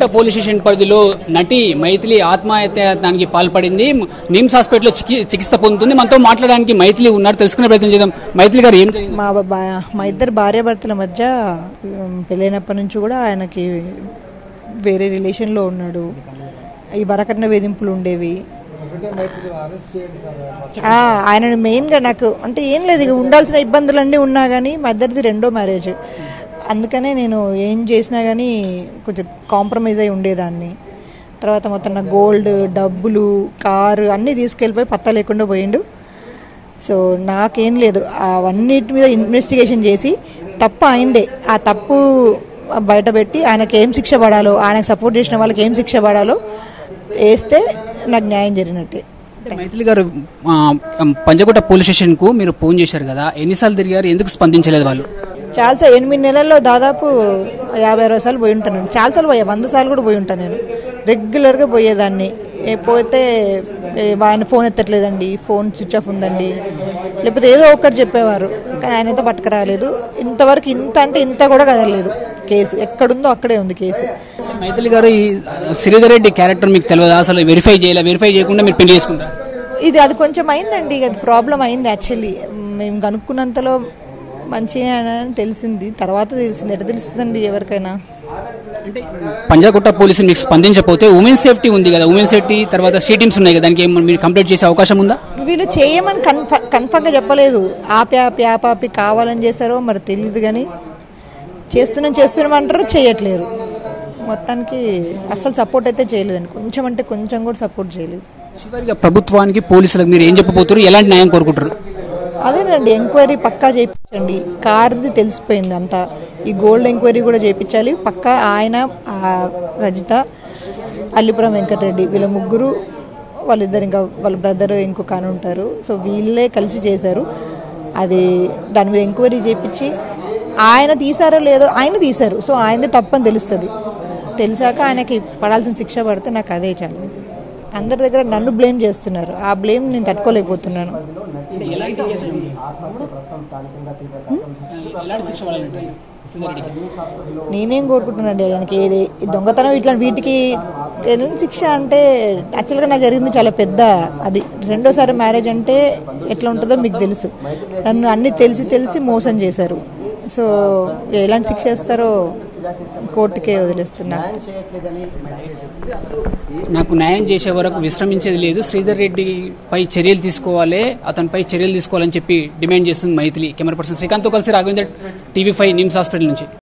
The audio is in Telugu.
పోలీస్ స్టేషన్ పరిధిలో నటి మైథిలి ఆత్మహత్యానికి పాల్పడింది నిమ్స్ హాస్పిటల్లో చికి- చికిత్స పొందుతుంది మనతో మాట్లాడడానికి మైథిలి ఉన్నారు తెలుసుకునే ప్రయత్నం చేద్దాం మైథిలి గారు ఏం జరిగింది మా బా- మా ఇద్దరు భార్యాభర్తల మధ్య ఉమ్, పెళ్ళైనప్పటి నుంచి కూడా ఆయనకి వేరే రిలేషన్లో ఉన్నాడు ఈ వరకట్న వేధింపులు ఉండేవి ఆ, ఆయన మెయిన్గా నాకు అంటే ఏం లేదు ఇక ఉండాల్సిన ఇబ్బందులన్నీ ఉన్నా కానీ మా ఇద్దరిది రెండో మ్యారేజ్ అందుకనే నేను ఏం చేసినా కానీ కొంచెం కాంప్రమైజ్ అయి ఉండేదాన్ని తర్వాత మొత్తం నా గోల్డ్ డబ్బులు కారు అన్నీ తీసుకెళ్ళిపోయి పత్తా లేకుండా పోయిండు సో నాకేం లేదు అవన్నిటి మీద ఇన్వెస్టిగేషన్ చేసి తప్పు అయిందే ఆ తప్పు బయటపెట్టి ఆయనకి ఏం శిక్ష పడాలో ఆయనకు సపోర్ట్ చేసిన వాళ్ళకి ఏం శిక్ష పడాలో వేస్తే నాకు న్యాయం జరిగినట్టే మైథిలి గారు ఆ, పంజగుట్ట పోలీస్ స్టేషన్ కు మీరు ఫోన్ చేశారు కదా ఎన్నిసార్లు తిరిగారు ఎందుకు స్పందించలేదు వాళ్ళు చాలాసార్లు ఎనిమిది నెలల్లో దాదాపు యాభై అరవై సార్లు పోయి ఉంటాను నేను చాలాసార్లు పోయా వంద సార్లు కూడా పోయి ఉంటాను నేను రెగ్యులర్గా పోయేదాన్ని ఏ పోతే ఏ, ఆయన ఫోన్ ఎత్తట్లేదండి ఫోన్ స్విచ్ ఆఫ్ ఉందండి లేకపోతే ఏదో ఒకటి చెప్పేవారు కానీ ఆయన అయితే పట్టుకురాలేదు ఇంతవరకు ఇంత అంటే ఇంత కూడా కదలలేదు కేసు ఎక్కడుందో అక్కడే ఉంది కేసు మైథిలి గారు ఈ ఆ, శ్రీధర్ రెడ్డి క్యారెక్టర్ మీకు తెలియదు అసలు వెరిఫై చేయలే వెరిఫై చేయకుండా మీరు పెళ్లి చేసుకుంటారు ఇది అది కొంచెం అయిందండి అది ప్రాబ్లం అయింది యాక్చువల్లీ మేము కనుక్కున్నంతలో మంచిగా అని తెలిసింది తర్వాత తెలిసింది ఎట్లా తెలుస్తుందండి ఎవరికైనా అంటే పంజాగుట్ట పోలీసులు మీకు స్పందించకపోతే ఉమెన్ సేఫ్టీ ఉంది కదా ఉమెన్ సేఫ్టీ తర్వాత సీ టీమ్స్ ఉన్నాయి కదా దానికి ఏమన్నా మీరు కంప్లీట్ చేసే అవకాశం ఉందా వీళ్ళు చేయమని కన్ఫ కన్ఫర్మ్గా చెప్పలేదు ఆపి ఆపి ఆపాపి కావాలని చేశారో మరి తెలియదు కానీ చేస్తున్నాం చేస్తున్నాం అంటారు చేయట్లేరు మొత్తానికి అస్సలు సపోర్ట్ అయితే చేయలేదండి కొంచెం అంటే కొంచెం కూడా సపోర్ట్ చేయలేదు చివరిగా ప్రభుత్వానికి పోలీసులకు మీరు ఏం చెప్పబోతారు ఎలాంటి న్యాయం కోరుకుంటారు అదేనండి ఎంక్వైరీ పక్కా చేయించండి కార్ది తెలిసిపోయింది అంతా ఈ గోల్డ్ ఎంక్వైరీ కూడా చేయించాలి పక్కా ఆయన ఆ రజిత అల్లిపురం వెంకటరెడ్డి వీళ్ళ ముగ్గురు వాళ్ళిద్దరు ఇంకా వాళ్ళ బ్రదర్ ఇంకొక అని ఉంటారు సో వీళ్ళే కలిసి చేశారు అది దాని మీద ఎంక్వైరీ చేయించి ఆయన తీసారో లేదో ఆయన తీశారు సో ఆయనది తప్పని తెలుస్తుంది తెలిసాక ఆయనకి పడాల్సిన శిక్ష పడితే నాకు అదే చాలు అందరి దగ్గర నన్ను బ్లేమ్ చేస్తున్నారు ఆ బ్లేమ్ నేను తట్టుకోలేకపోతున్నాను నేనేం కోరుకుంటున్నానండి ఆయనకి ఏది- ఈ దొంగతనం ఇట్లా వీటికి ఎలాంటి శిక్ష అంటే యాక్చువల్గా నాకు జరిగింది చాలా పెద్ద అది రెండోసారి మ్యారేజ్ అంటే ఎట్లా ఉంటుందో మీకు తెలుసు నన్ను అన్ని తెలిసి తెలిసి మోసం చేశారు సో ఎలాంటి శిక్ష వేస్తారో కోర్టుకే వదిలేస్తున్నా నాకు న్యాయం చేసే వరకు విశ్రమించేది లేదు శ్రీధర్ రెడ్డి పై చర్యలు తీసుకోవాలి అతనిపై చర్యలు తీసుకోవాలని చెప్పి డిమాండ్ చేస్తుంది మైథిలి కెమెరా పర్సన్ శ్రీకాంత్తో కలిసి Raghavendra TV five NIMS hospital నుంచి